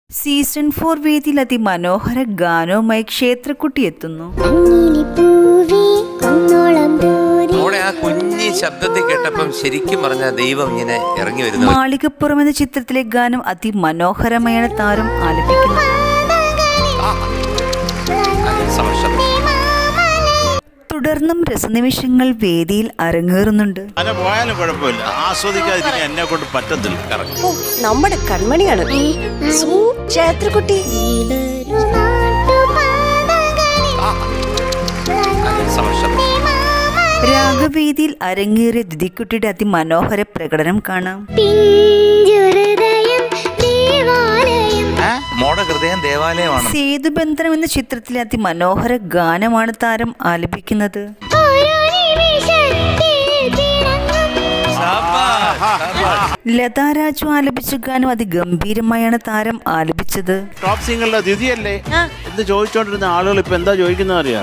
season four വേദിയിൽ അതിമനോഹര ഗാനവുമായി ക്ഷേത്രക്കുട്ടി എത്തുന്നു അങ്ങിനിപ്പൂവേ കുന്നോളം ദൂരെ മോളെ ആ കുഞ്ഞി ശബ്ദത്തിൽ കേട്ടപ്പം ശരിക്കും പറഞ്ഞ ദൈവം ഇങ്ങനെ ഇറങ്ങി വരുന്നു മാളികപ്പുറം എന്ന ചിത്രത്തിലെ ഗാനം അതിമനോഹരമായാണ് താരം ആലപിക്കുന്നത് സമർഷം തുടർന്നും രസനിമിഷങ്ങൾ വേദിയിൽ അരങ്ങേറുന്നുണ്ട് അല്ല പോയാലും കുഴപ്പമില്ല ആസ്വദിക്കാതിരിക്കാൻ എന്നെ കൊണ്ട് പറ്റത്തില്ല ഓ നമ്മുടെ കൺമണിയാണ് സൂ ക്ഷേത്രക്കുട്ടി സമർഷം രാഗവേദിയിൽ അരങ്ങേറിയ ദിദിക്കുട്ടിയുടെ അതിമനോഹര പ്രകടനം കാണാം പിഞ്ചുഹൃദയം ദേവാലയം മോടെ ഹൃദയം ദേവാലയമാണ് സേതുബന്ധനം എന്ന ചിത്രത്തിലെ അതിമനോഹര ഗാനമാണ് താരം ആലപിക്കുന്നത് ഓരോ നിമിഷത്തിൽ തിളങ്ങും ലതാ രാജു ആലപിച്ച ഗാനം അതിഗംഭീരമായാണ് താരം ആലപിച്ചത് ടോപ്പ് സിംഗറിലെ ദിദിയല്ലേ എന്ന് ചോദിച്ചോണ്ടിരുന്ന ആളുകൾ ഇപ്പൊ എന്താ ചോദിക്കുന്നത് അറിയാം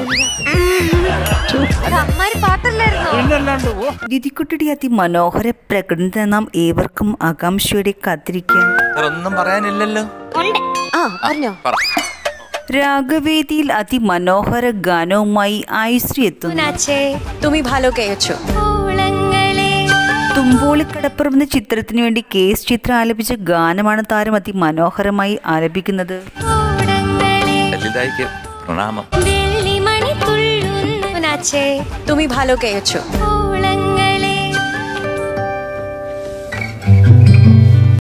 പിന്നല്ലാണ്ട് ഓ ദിദിക്കുട്ടിയുടെ അതിമനോഹര പ്രകടനത്തെ നാം ഏവർക്കും ആകാംക്ഷയോടെ കാത്തിരിക്കാം ഒന്നും പറയാനില്ലല്ലോ ആ പറഞ്ഞോ പറ രാഗവേദിയിൽ അതിമനോഹര ഗാനവുമായി ആയുശ്രീ എത്തുന്നു നാച്ചേ തുമി ഭാലോ കേച്ചു ഓളങ്ങളെ തുമ്പോളിക്കടപ്പുറം എന്ന ചിത്രത്തിനു വേണ്ടി കെ എസ് ചിത്ര ആലപിച്ച ഗാനമാണ് താരം അതിമനോഹരമായി ആലപിക്കുന്നത് ഓടങ്ങളെ ലളിതായിക്ക് പ്രണാമം വെള്ളിമണി തുള്ളുന്നു നാച്ചേ തുമി ഭാലോ കേച്ചു ഓ